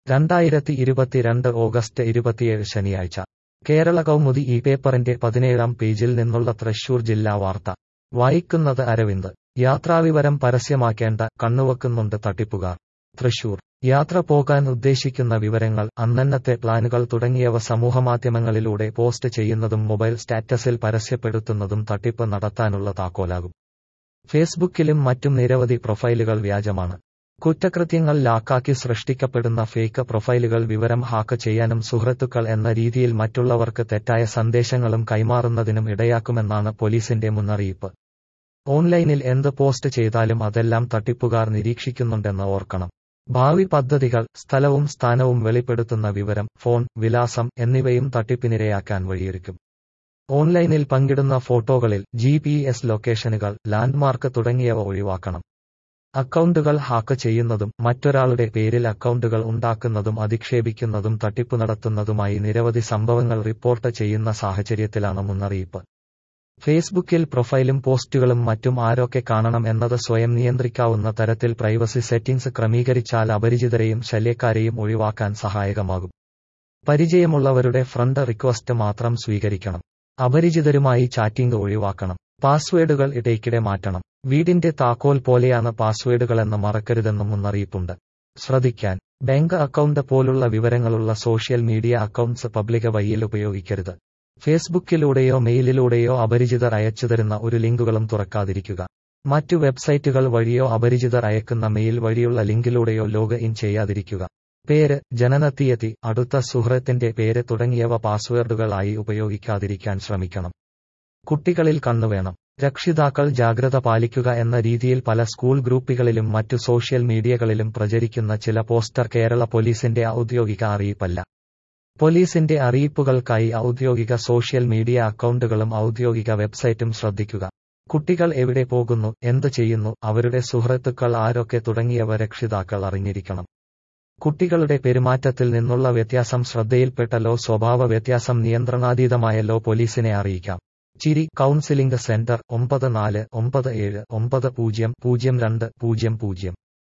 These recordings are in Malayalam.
രണ്ടായിരത്തി ഇരുപത്തിരണ്ട് ഓഗസ്റ്റ് ഇരുപത്തിയേഴ് ശനിയാഴ്ച കേരള കൗമുദി ഈ പേപ്പറിന്റെ പതിനേഴാം പേജിൽ നിന്നുള്ള തൃശൂർ ജില്ലാ വാർത്ത വായിക്കുന്നത് അരവിന്ദ് യാത്രാവിവരം പരസ്യമാക്കേണ്ട കണ്ണുവെക്കുന്നുണ്ട് തട്ടിപ്പുകാർ തൃശൂർ യാത്ര പോകാൻ ഉദ്ദേശിക്കുന്ന വിവരങ്ങൾ അന്നന്നത്തെ പ്ലാനുകൾ തുടങ്ങിയവ സമൂഹമാധ്യമങ്ങളിലൂടെ പോസ്റ്റ് ചെയ്യുന്നതും മൊബൈൽ സ്റ്റാറ്റസിൽ പരസ്യപ്പെടുത്തുന്നതും തട്ടിപ്പ് നടത്താനുള്ള താക്കോലാകും ഫേസ്ബുക്കിലും മറ്റും നിരവധി പ്രൊഫൈലുകൾ വ്യാജമാണ് കുറ്റകൃത്യങ്ങൾ ലാക്കാക്കി സൃഷ്ടിക്കപ്പെടുന്ന ഫേക്ക് പ്രൊഫൈലുകൾ വിവരം ഹാക്ക് ചെയ്യാനും സുഹൃത്തുക്കൾ എന്ന രീതിയിൽ മറ്റുള്ളവർക്ക് തെറ്റായ സന്ദേശങ്ങളും കൈമാറുന്നതിനും ഇടയാക്കുമെന്നാണ് പോലീസിന്റെ മുന്നറിയിപ്പ് ഓൺലൈനിൽ എന്ത് പോസ്റ്റ് ചെയ്താലും അതെല്ലാം തട്ടിപ്പുകാർ നിരീക്ഷിക്കുന്നുണ്ടെന്ന് ഓർക്കണം ഭാവി പദ്ധതികൾ സ്ഥലവും സ്ഥാനവും വെളിപ്പെടുത്തുന്ന വിവരം ഫോൺ വിലാസം എന്നിവയും തട്ടിപ്പിനിരയാക്കാൻ വഴിയൊരുക്കും ഓൺലൈനിൽ പങ്കിടുന്ന ഫോട്ടോകളിൽ ജി ലൊക്കേഷനുകൾ ലാൻഡ്മാർക്ക് തുടങ്ങിയവ ഒഴിവാക്കണം അക്കൗണ്ടുകൾ ഹാക്ക് ചെയ്യുന്നതും മറ്റൊരാളുടെ പേരിൽ അക്കൗണ്ടുകൾ ഉണ്ടാക്കുന്നതും അധിക്ഷേപിക്കുന്നതും തട്ടിപ്പ് നടത്തുന്നതുമായി നിരവധി സംഭവങ്ങൾ റിപ്പോർട്ട് ചെയ്യുന്ന സാഹചര്യത്തിലാണ് മുന്നറിയിപ്പ് ഫേസ്ബുക്കിൽ പ്രൊഫൈലും പോസ്റ്റുകളും മറ്റും ആരൊക്കെ കാണണം എന്നത് സ്വയം നിയന്ത്രിക്കാവുന്ന തരത്തിൽ പ്രൈവസി സെറ്റിംഗ്സ് ക്രമീകരിച്ചാൽ അപരിചിതരെയും ശല്യക്കാരെയും ഒഴിവാക്കാൻ സഹായകമാകും പരിചയമുള്ളവരുടെ ഫ്രണ്ട് റിക്വസ്റ്റ് മാത്രം സ്വീകരിക്കണം അപരിചിതരുമായി ചാറ്റിംഗ് ഒഴിവാക്കണം പാസ്വേഡുകൾ ഇടയ്ക്കിടെ മാറ്റണം വീടിന്റെ താക്കോൽ പോലെയാണ് പാസ്വേഡുകളെന്ന് മറക്കരുതെന്നും മുന്നറിയിപ്പുണ്ട് ശ്രദ്ധിക്കാൻ ബാങ്ക് അക്കൗണ്ട് പോലുള്ള വിവരങ്ങളുള്ള സോഷ്യൽ മീഡിയ അക്കൗണ്ട്സ് പബ്ലിക് വഴിയിൽ ഉപയോഗിക്കരുത് ഫേസ്ബുക്കിലൂടെയോ മെയിലിലൂടെയോ അപരിചിതർ അയച്ചുതരുന്ന ഒരു ലിങ്കുകളും തുറക്കാതിരിക്കുക മറ്റു വെബ്സൈറ്റുകൾ വഴിയോ അപരിചിതർ അയക്കുന്ന മെയിൽ വഴിയുള്ള ലിങ്കിലൂടെയോ ലോഗ് ഇൻ ചെയ്യാതിരിക്കുക പേര് ജനനത്തീയതി അടുത്ത സുഹൃത്തിന്റെ പേര് തുടങ്ങിയവ പാസ്വേഡുകളായി ഉപയോഗിക്കാതിരിക്കാൻ ശ്രമിക്കണം കുട്ടികളിൽ കണ്ണുവേണം രക്ഷിതാക്കൾ ജാഗ്രത പാലിക്കുക എന്ന രീതിയിൽ പല സ്കൂൾ ഗ്രൂപ്പുകളിലും മറ്റു സോഷ്യൽ മീഡിയകളിലും പ്രചരിക്കുന്ന ചില പോസ്റ്റർ കേരള പോലീസിന്റെ ഔദ്യോഗിക അറിയിപ്പല്ല പോലീസിന്റെ അറിയിപ്പുകൾക്കായി ഔദ്യോഗിക സോഷ്യൽ മീഡിയ അക്കൗണ്ടുകളും ഔദ്യോഗിക വെബ്സൈറ്റും ശ്രദ്ധിക്കുക കുട്ടികൾ എവിടെ പോകുന്നു എന്ത് ചെയ്യുന്നു അവരുടെ സുഹൃത്തുക്കൾ ആരൊക്കെ തുടങ്ങിയവ രക്ഷിതാക്കൾ അറിഞ്ഞിരിക്കണം കുട്ടികളുടെ പെരുമാറ്റത്തിൽ നിന്നുള്ള വ്യത്യാസം ശ്രദ്ധയിൽപ്പെട്ടല്ലോ സ്വഭാവ വ്യത്യാസം നിയന്ത്രണാതീതമായല്ലോ പോലീസിനെ അറിയിക്കാം ചിരി കൗൺസിലിംഗ് സെന്റർ ഒമ്പത് നാല് ഒമ്പത് ഏഴ് ഒമ്പത് പൂജ്യം പൂജ്യം രണ്ട് പൂജ്യം പൂജ്യം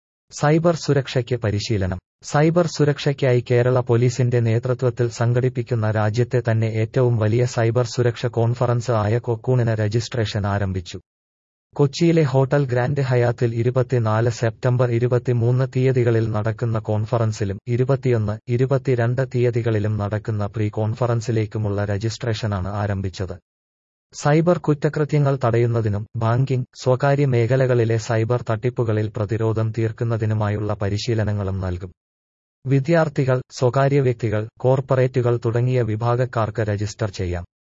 സൈബർ സുരക്ഷയ്ക്ക് പരിശീലനം സൈബർ സുരക്ഷയ്ക്കായി കേരള പോലീസിന്റെ നേതൃത്വത്തിൽ സംഘടിപ്പിക്കുന്ന രാജ്യത്തെ തന്നെ ഏറ്റവും വലിയ സൈബർ സുരക്ഷ കോൺഫറൻസ് ആയ കൊക്കൂണിന് രജിസ്ട്രേഷൻ ആരംഭിച്ചു കൊച്ചിയിലെ ഹോട്ടൽ ഗ്രാൻഡ് ഹയാത്തിൽ ഇരുപത്തിനാല് സെപ്റ്റംബർ ഇരുപത്തിമൂന്ന് തീയതികളിൽ നടക്കുന്ന കോൺഫറൻസിലും ഇരുപത്തിയൊന്ന് ഇരുപത്തിരണ്ട് തീയതികളിലും നടക്കുന്ന പ്രീ കോൺഫറൻസിലേക്കുമുള്ള രജിസ്ട്രേഷനാണ് ആരംഭിച്ചത് സൈബർ കുറ്റകൃത്യങ്ങൾ തടയുന്നതിനും ബാങ്കിംഗ് സ്വകാര്യ മേഖലകളിലെ സൈബർ തട്ടിപ്പുകളിൽ പ്രതിരോധം തീർക്കുന്നതിനുമായുള്ള പരിശീലനങ്ങളും നൽകും വിദ്യാർത്ഥികൾ സ്വകാര്യ വ്യക്തികൾ കോർപ്പറേറ്റുകൾ തുടങ്ങിയ വിഭാഗക്കാർക്ക് രജിസ്റ്റർ ചെയ്യാം